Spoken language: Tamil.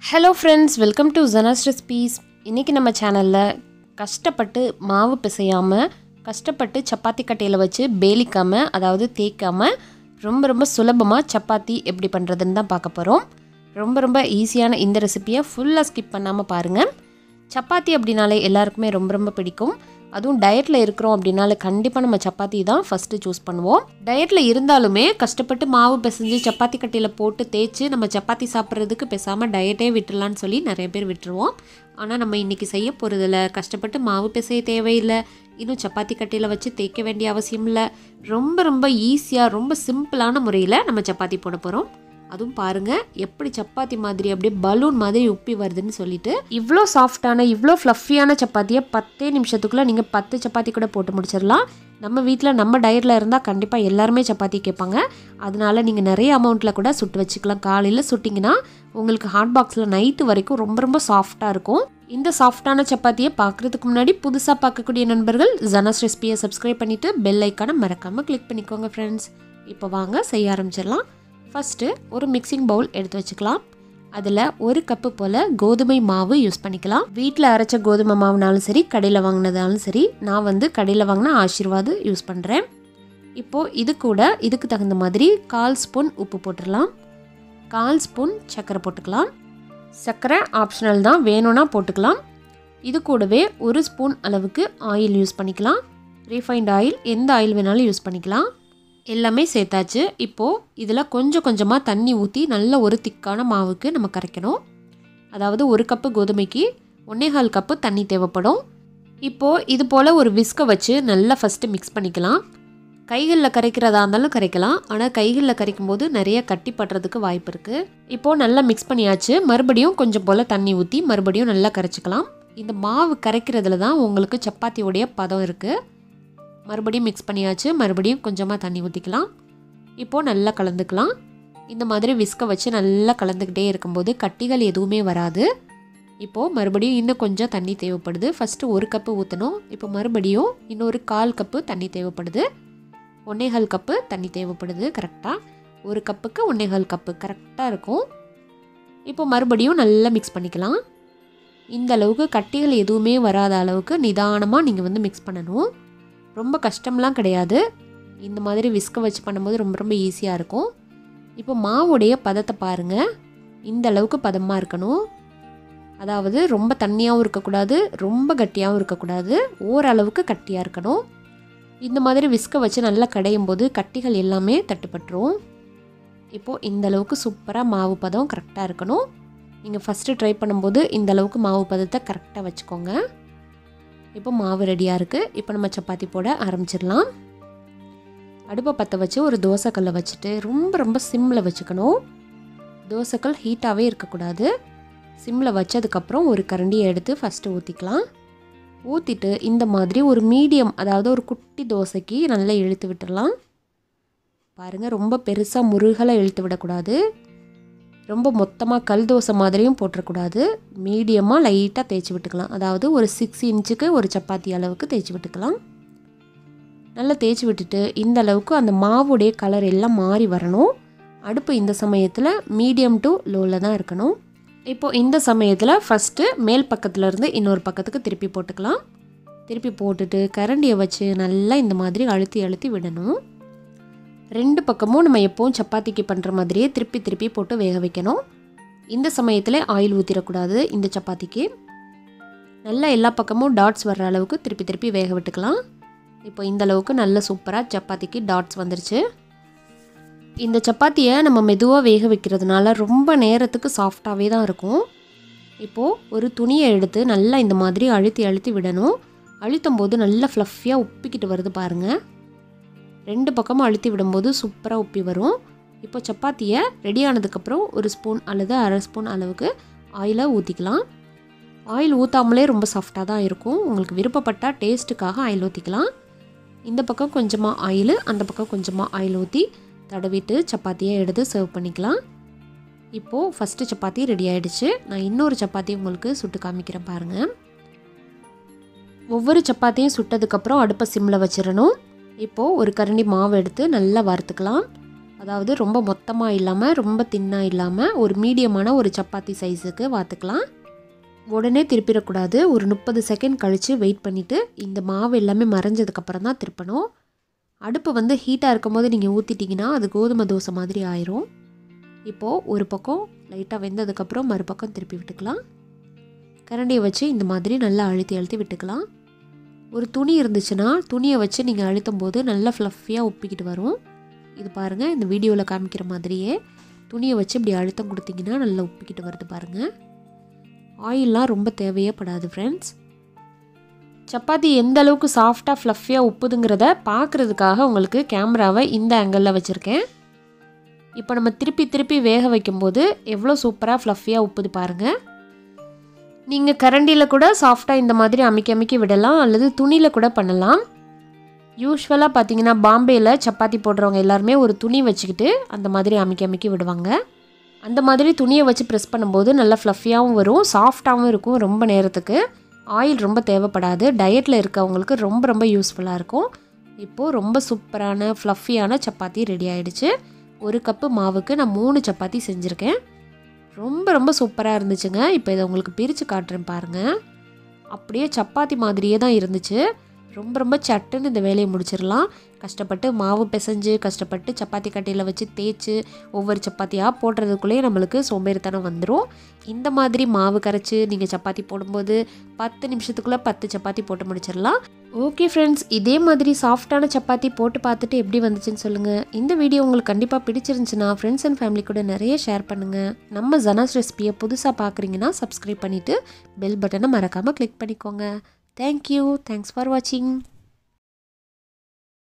hello friends welcome to Jana's recipes இன்றைக்கி நம்ம சேனலில் கஷ்டப்பட்டு மாவு பிசையாமல் கஷ்டப்பட்டு சப்பாத்தி கட்டையில் வச்சு பேலிக்காமல் அதாவது தேய்க்காமல் ரொம்ப ரொம்ப சுலபமாக சப்பாத்தி எப்படி பண்ணுறதுன்னு தான் பார்க்க போகிறோம் ரொம்ப ரொம்ப ஈஸியான இந்த ரெசிபியை ஃபுல்லாக ஸ்கிப் பண்ணாமல் பாருங்கள் சப்பாத்தி அப்படின்னாலே எல்லாருக்குமே ரொம்ப ரொம்ப பிடிக்கும் அதுவும் டயட்டில் இருக்கிறோம் அப்படின்னால கண்டிப்பாக நம்ம சப்பாத்தி தான் ஃபஸ்ட்டு சூஸ் பண்ணுவோம் டயட்டில் இருந்தாலுமே கஷ்டப்பட்டு மாவு பிசைஞ்சு சப்பாத்தி கட்டையில் போட்டு தேய்ச்சி நம்ம சப்பாத்தி சாப்பிட்றதுக்கு பேசாமல் டயட்டே விட்டுடலான்னு சொல்லி நிறைய பேர் விட்டுருவோம் ஆனால் நம்ம இன்றைக்கி செய்ய போகிறதில்ல கஷ்டப்பட்டு மாவு பிசைய தேவையில்லை இன்னும் சப்பாத்தி கட்டையில் வச்சு தேய்க்க வேண்டிய அவசியம் இல்லை ரொம்ப ரொம்ப ஈஸியாக ரொம்ப சிம்பிளான முறையில் நம்ம சப்பாத்தி போட போகிறோம் அதுவும் பாருங்க எப்படி சப்பாத்தி மாதிரி அப்படியே பலூன் மாதிரி உப்பி வருதுன்னு சொல்லிட்டு இவ்வளோ சாஃப்டான இவ்வளோ ஃப்ளஃபியான சப்பாத்தியை பத்தே நிமிஷத்துக்குள்ளே நீங்கள் பத்து சப்பாத்தி கூட போட்டு முடிச்சிடலாம் நம்ம வீட்டில் நம்ம டயட்டில் இருந்தால் கண்டிப்பாக எல்லாருமே சப்பாத்தி கேட்பாங்க அதனால நீங்கள் நிறைய அமௌண்ட்டில் கூட சுட்டு வச்சுக்கலாம் காலையில் சுட்டிங்கன்னா உங்களுக்கு ஹாட் பாக்ஸில் நைட்டு வரைக்கும் ரொம்ப ரொம்ப சாஃப்டாக இருக்கும் இந்த சாஃப்டான சப்பாத்தியை பார்க்குறதுக்கு முன்னாடி புதுசாக பார்க்கக்கூடிய நண்பர்கள் ஜனஸ் ரெசிபியை சப்ஸ்கிரைப் பண்ணிவிட்டு பெல் ஐக்கானை மறக்காமல் கிளிக் பண்ணிக்கோங்க ஃப்ரெண்ட்ஸ் இப்போ வாங்க செய்ய ஆரம்பிச்சிடலாம் ஃபஸ்ட்டு ஒரு மிக்சிங் பவுல் எடுத்து வச்சுக்கலாம் அதில் ஒரு கப்பு போல் கோதுமை மாவு யூஸ் பண்ணிக்கலாம் வீட்டில் அரைச்ச கோதுமை மாவுனாலும் சரி கடையில் வாங்கினதாலும் சரி நான் வந்து கடையில் வாங்கின ஆசீர்வாது யூஸ் பண்ணுறேன் இப்போது இது கூட இதுக்கு தகுந்த மாதிரி கால் ஸ்பூன் உப்பு போட்டுடலாம் கால் ஸ்பூன் சர்க்கரை போட்டுக்கலாம் சர்க்கரை ஆப்ஷனல் தான் வேணும்னா போட்டுக்கலாம் இது கூடவே ஒரு ஸ்பூன் அளவுக்கு ஆயில் யூஸ் பண்ணிக்கலாம் ரீஃபைண்ட் ஆயில் எந்த ஆயில் வேணாலும் யூஸ் பண்ணிக்கலாம் எல்லாமே சேர்த்தாச்சு இப்போது இதில் கொஞ்சம் கொஞ்சமாக தண்ணி ஊற்றி நல்ல ஒரு திக்கான மாவுக்கு நம்ம கரைக்கணும் அதாவது ஒரு கப்பு கோதுமைக்கு ஒன்னேகால் கப்பு தண்ணி தேவைப்படும் இப்போது இது போல் ஒரு விஸ்கை வச்சு நல்லா ஃபஸ்ட்டு மிக்ஸ் பண்ணிக்கலாம் கைகளில் கரைக்கிறதா இருந்தாலும் கரைக்கலாம் ஆனால் கைகளில் கரைக்கும் போது நிறைய கட்டி பட்டுறதுக்கு வாய்ப்பு இருக்குது இப்போது நல்லா மிக்ஸ் பண்ணியாச்சு மறுபடியும் கொஞ்சம் போல் தண்ணி ஊற்றி மறுபடியும் நல்லா கரைச்சிக்கலாம் இந்த மாவு கரைக்கிறதுல தான் உங்களுக்கு சப்பாத்தியோடைய பதம் இருக்குது மறுபடியும் மிக்ஸ் பண்ணியாச்சு மறுபடியும் கொஞ்சமாக தண்ணி ஊற்றிக்கலாம் இப்போது நல்லா கலந்துக்கலாம் இந்த மாதிரி விஸ்கை வச்சு நல்லா கலந்துக்கிட்டே இருக்கும்போது கட்டிகள் எதுவுமே வராது இப்போது மறுபடியும் இன்னும் கொஞ்சம் தண்ணி தேவைப்படுது ஃபஸ்ட்டு ஒரு கப்பு ஊற்றணும் இப்போ மறுபடியும் இன்னொரு கால் கப்பு தண்ணி தேவைப்படுது ஒன்னேகால் கப்பு தண்ணி தேவைப்படுது கரெக்டாக ஒரு கப்புக்கு ஒன்னேகால் கப்பு கரெக்டாக இருக்கும் இப்போ மறுபடியும் நல்லா மிக்ஸ் பண்ணிக்கலாம் இந்த அளவுக்கு கட்டிகள் எதுவுமே வராத அளவுக்கு நிதானமாக நீங்கள் வந்து மிக்ஸ் பண்ணணும் ரொம்ப கஷ்டம்லாம் கிடையாது இந்த மாதிரி விஸ்க வச்சு பண்ணும்போது ரொம்ப ரொம்ப ஈஸியாக இருக்கும் இப்போ மாவுடைய பதத்தை பாருங்கள் இந்த அளவுக்கு பதமாக இருக்கணும் அதாவது ரொம்ப தண்ணியாகவும் இருக்கக்கூடாது ரொம்ப கட்டியாகவும் இருக்கக்கூடாது ஓரளவுக்கு கட்டியாக இருக்கணும் இந்த மாதிரி விஸ்க வச்சு நல்லா கடையும் போது கட்டிகள் எல்லாமே தட்டுப்பட்டுரும் இப்போது இந்த அளவுக்கு சூப்பராக மாவு பதம் கரெக்டாக இருக்கணும் நீங்கள் ஃபஸ்ட்டு ட்ரை பண்ணும்போது இந்த அளவுக்கு மாவு பதத்தை கரெக்டாக வச்சுக்கோங்க இப்போ மாவு ரெடியாக இருக்குது இப்போ நம்ம சப்பாத்தி போட ஆரம்பிச்சிடலாம் அடுப்பை பற்ற வச்சு ஒரு தோசைக்கல்லை வச்சுட்டு ரொம்ப ரொம்ப சிம்மில் வச்சுக்கணும் தோசைக்கல் ஹீட்டாகவே இருக்கக்கூடாது சிம்மில் வச்சதுக்கப்புறம் ஒரு கரண்டியை எடுத்து ஃபஸ்ட்டு ஊற்றிக்கலாம் ஊற்றிட்டு இந்த மாதிரி ஒரு மீடியம் அதாவது ஒரு குட்டி தோசைக்கு நல்லா இழுத்து விட்டுடலாம் பாருங்கள் ரொம்ப பெருசாக முருகலாக இழுத்து விடக்கூடாது ரொம்ப மொத்தமாக கல் தோசை மாதிரியும் போட்டுறக்கூடாது மீடியமாக லைட்டாக தேய்ச்சி விட்டுக்கலாம் அதாவது ஒரு சிக்ஸ் இன்ச்சுக்கு ஒரு சப்பாத்தி அளவுக்கு தேய்ச்சி விட்டுக்கலாம் நல்லா தேய்ச்சி விட்டுட்டு இந்த அளவுக்கு அந்த மாவுடைய கலர் எல்லாம் மாறி வரணும் அடுப்பு இந்த சமயத்தில் மீடியம் டு லோவில் தான் இருக்கணும் இப்போது இந்த சமயத்தில் ஃபஸ்ட்டு மேல் பக்கத்துலேருந்து இன்னொரு பக்கத்துக்கு திருப்பி போட்டுக்கலாம் திருப்பி போட்டுட்டு கரண்டியை வச்சு நல்லா இந்த மாதிரி அழுத்தி அழுத்தி விடணும் ரெண்டு பக்கமும் நம்ம எப்போவும் சப்பாத்திக்கு பண்ணுற மாதிரியே திருப்பி திருப்பி போட்டு வேக வைக்கணும் இந்த சமயத்தில் ஆயில் ஊற்றிடக்கூடாது இந்த சப்பாத்திக்கு நல்லா எல்லா பக்கமும் டாட்ஸ் வர்ற அளவுக்கு திருப்பி திருப்பி வேக விட்டுக்கலாம் இப்போ இந்த அளவுக்கு நல்ல சூப்பராக சப்பாத்திக்கு டாட்ஸ் வந்துருச்சு இந்த சப்பாத்தியை நம்ம மெதுவாக வேக வைக்கிறதுனால ரொம்ப நேரத்துக்கு சாஃப்டாகவே தான் இருக்கும் இப்போது ஒரு துணியை எடுத்து நல்லா இந்த மாதிரி அழுத்தி அழுத்தி விடணும் அழுத்தும் போது நல்லா ஃப்ளஃபியாக உப்பிக்கிட்டு வருது பாருங்கள் ரெண்டு பக்கமும் அழுத்தி விடும்போது சூப்பராக உப்பி வரும் இப்போ சப்பாத்தியை ரெடி ஆனதுக்கப்புறம் ஒரு ஸ்பூன் அல்லது அரை ஸ்பூன் அளவுக்கு ஆயிலை ஊற்றிக்கலாம் ஆயில் ஊற்றாமலே ரொம்ப சாஃப்டாக தான் இருக்கும் உங்களுக்கு விருப்பப்பட்டால் டேஸ்ட்டுக்காக ஆயில் ஊற்றிக்கலாம் இந்த பக்கம் கொஞ்சமாக ஆயில் அந்த பக்கம் கொஞ்சமாக ஆயில் ஊற்றி தடவிட்டு சப்பாத்தியை எடுத்து சர்வ் பண்ணிக்கலாம் இப்போது ஃபஸ்ட்டு சப்பாத்தி ரெடி ஆகிடுச்சு நான் இன்னொரு சப்பாத்தி உங்களுக்கு சுட்டு காமிக்கிறேன் பாருங்கள் ஒவ்வொரு சப்பாத்தியும் சுட்டதுக்கப்புறம் அடுப்பை சிம்மில் வச்சிடணும் இப்போது ஒரு கரண்டி மாவு எடுத்து நல்லா வறுத்துக்கலாம் அதாவது ரொம்ப மொத்தமாக இல்லாமல் ரொம்ப தின்னாக இல்லாமல் ஒரு மீடியமான ஒரு சப்பாத்தி சைஸுக்கு வாத்துக்கலாம் உடனே திருப்பிடக்கூடாது ஒரு முப்பது செகண்ட் கழித்து வெயிட் பண்ணிவிட்டு இந்த மாவு எல்லாமே மறைஞ்சதுக்கப்புறம் தான் திருப்பணும் அடுப்பு வந்து ஹீட்டாக இருக்கும்போது நீங்கள் ஊற்றிட்டிங்கன்னா அது கோதுமை தோசை மாதிரி ஆயிரும் இப்போது ஒரு பக்கம் லைட்டாக வெந்ததுக்கப்புறம் மறுபக்கம் திருப்பி விட்டுக்கலாம் கரண்டியை வச்சு இந்த மாதிரி நல்லா அழுத்தி அழுத்தி விட்டுக்கலாம் ஒரு துணி இருந்துச்சுன்னா துணியை வச்சு நீங்கள் அழுத்தும் போது நல்லா ஃப்ளஃபியாக உப்பிக்கிட்டு வரும் இது பாருங்கள் இந்த வீடியோவில் காமிக்கிற மாதிரியே துணியை வச்சு இப்படி அழுத்தம் கொடுத்தீங்கன்னா நல்லா உப்பிக்கிட்டு வருது பாருங்கள் ஆயிலெலாம் ரொம்ப தேவையே படாது ஃப்ரெண்ட்ஸ் சப்பாத்தி எந்த அளவுக்கு சாஃப்டாக ஃப்ளஃபியாக உப்புதுங்கிறத பார்க்குறதுக்காக உங்களுக்கு கேமராவை இந்த ஆங்கிளில் வச்சுருக்கேன் இப்போ நம்ம திருப்பி திருப்பி வேக வைக்கும்போது எவ்வளோ சூப்பராக ஃப்ளஃபியாக உப்புது பாருங்கள் நீங்கள் கரண்டியில் கூட சாஃப்டாக இந்த மாதிரி அமைக்கி அமைக்கி விடலாம் அல்லது துணியில் கூட பண்ணலாம் யூஸ்வலாக பார்த்தீங்கன்னா பாம்பேயில் சப்பாத்தி போடுறவங்க எல்லாருமே ஒரு துணி வச்சுக்கிட்டு அந்த மாதிரி அமைக்கி அமைக்கி விடுவாங்க அந்த மாதிரி துணியை வச்சு ப்ரெஸ் பண்ணும்போது நல்லா ஃப்ளஃபியாகவும் வரும் சாஃப்டாகவும் இருக்கும் ரொம்ப நேரத்துக்கு ஆயில் ரொம்ப தேவைப்படாது டயட்டில் இருக்கவங்களுக்கு ரொம்ப ரொம்ப யூஸ்ஃபுல்லாக இருக்கும் இப்போது ரொம்ப சூப்பரான ஃப்ளஃபியான சப்பாத்தி ரெடி ஆயிடுச்சு ஒரு கப்பு மாவுக்கு நான் மூணு சப்பாத்தி செஞ்சுருக்கேன் ரொம்ப ரொம்ப சூப்பராக இருந்துச்சுங்க இப்போ இதை உங்களுக்கு பிரித்து காட்டுறேன் பாருங்கள் அப்படியே சப்பாத்தி மாதிரியே தான் இருந்துச்சு ரொம்ப ரொம்ப சட்டுன்னு இந்த வேலையை முடிச்சிடலாம் கஷ்டப்பட்டு மாவு பிசைஞ்சு கஷ்டப்பட்டு சப்பாத்தி கட்டையில் வச்சு தேய்ச்சி ஒவ்வொரு சப்பாத்தியாக போடுறதுக்குள்ளேயே நம்மளுக்கு சோம்பேறித்தனம் வந்துடும் இந்த மாதிரி மாவு கரைச்சி நீங்கள் சப்பாத்தி போடும்போது பத்து நிமிஷத்துக்குள்ளே பத்து சப்பாத்தி போட்டு முடிச்சிடலாம் ஓகே ஃப்ரெண்ட்ஸ் இதே மாதிரி சாஃப்டான சப்பாத்தி போட்டு பார்த்துட்டு எப்படி வந்துச்சுன்னு சொல்லுங்கள் இந்த வீடியோ உங்களுக்கு கண்டிப்பாக பிடிச்சிருந்துச்சுன்னா ஃப்ரெண்ட்ஸ் அண்ட் ஃபேமிலி கூட நிறைய ஷேர் பண்ணுங்கள் நம்ம ஜனாஸ் ரெசிபியை புதுசாக பார்க்குறீங்கன்னா சப்ஸ்கிரைப் பண்ணிவிட்டு பெல் பட்டனை மறக்காமல் கிளிக் பண்ணிக்கோங்க தேங்க்யூ தேங்க்ஸ் ஃபார் வாட்சிங்